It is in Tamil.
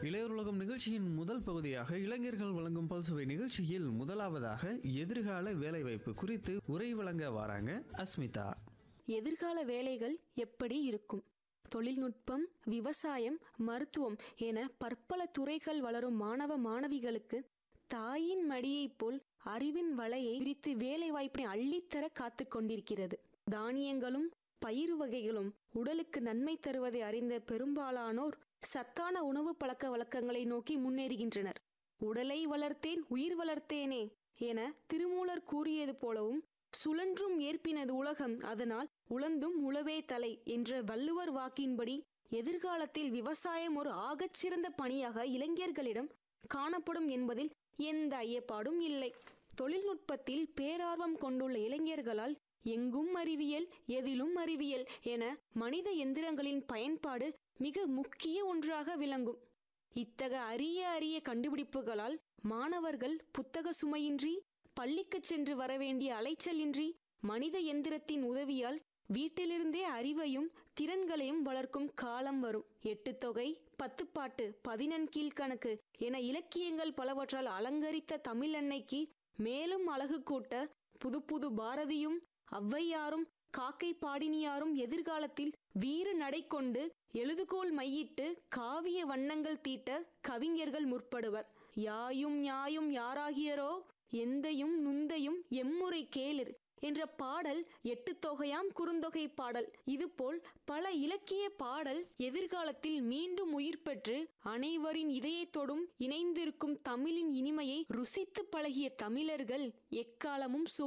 இளையருலகம் நிகழ்ச்சியின் முதல் பகுதியாக இளைஞர்கள் வழங்கும் பல்சுவை நிகழ்ச்சியில் முதலாவதாக எதிர்கால வேலைவாய்ப்பு குறித்து உரை வழங்க வராங்க அஸ்மிதா எதிர்கால வேலைகள் எப்படி இருக்கும் தொழில்நுட்பம் விவசாயம் மருத்துவம் என பற்பல துறைகள் வளரும் மாணவ மாணவிகளுக்கு தாயின் மடியைப் போல் அறிவின் வலையை விரித்து வேலை வாய்ப்பினை அள்ளித்தர காத்து கொண்டிருக்கிறது தானியங்களும் பயிர் வகைகளும் உடலுக்கு நன்மை தருவதை அறிந்த பெரும்பாலானோர் சத்தான உணவு பழக்க வழக்கங்களை நோக்கி முன்னேறுகின்றனர் உடலை வளர்த்தேன் உயிர் வளர்த்தேனே என திருமூலர் கூறியது போலவும் சுழன்றும் ஏற்பினது உலகம் அதனால் உழந்தும் உழவே தலை என்ற வள்ளுவர் வாக்கின்படி எதிர்காலத்தில் விவசாயம் ஒரு ஆகச்சிறந்த பணியாக இளைஞர்களிடம் காணப்படும் என்பதில் எந்த ஐயப்பாடும் இல்லை தொழில்நுட்பத்தில் பேரார்வம் கொண்டுள்ள இளைஞர்களால் எங்கும் அறிவியல் எதிலும் அறிவியல் என மனித எந்திரங்களின் பயன்பாடு மிக முக்கிய ஒன்றாக விளங்கும் இத்தக அரிய அரிய கண்டுபிடிப்புகளால் மாணவர்கள் புத்தக சுமையின்றி பள்ளிக்குச் சென்று வரவேண்டிய அலைச்சலின்றி மனித எந்திரத்தின் உதவியால் வீட்டிலிருந்தே அறிவையும் திறன்களையும் வளர்க்கும் காலம் வரும் எட்டு தொகை பத்துப்பாட்டு பதினெண் கீழ்கணக்கு என இலக்கியங்கள் பலவற்றால் அலங்கரித்த தமிழ் அன்னைக்கு மேலும் அழகு கூட்ட புது புது பாரதியும் ஔவையாரும் காக்கை பாடினியாரும் எதிர்காலத்தில் வீறு நடை கொண்டு எழுதுகோல் மையிட்டு காவிய வண்ணங்கள் தீட்ட கவிஞர்கள் முற்படுவர் யாயும் யாயும் யாராகியரோ எந்தையும் நுந்தையும் எம்முறை கேளிர் என்ற பாடல் எட்டு தொகையாம் குறுந்தொகை பாடல் இதுபோல் பல இலக்கிய பாடல் எதிர்காலத்தில் மீண்டும் உயிர் பெற்று அனைவரின் இதயத்தோடும் இணைந்திருக்கும் தமிழின் இனிமையை ருசித்து பழகிய தமிழர்கள் எக்காலமும் சு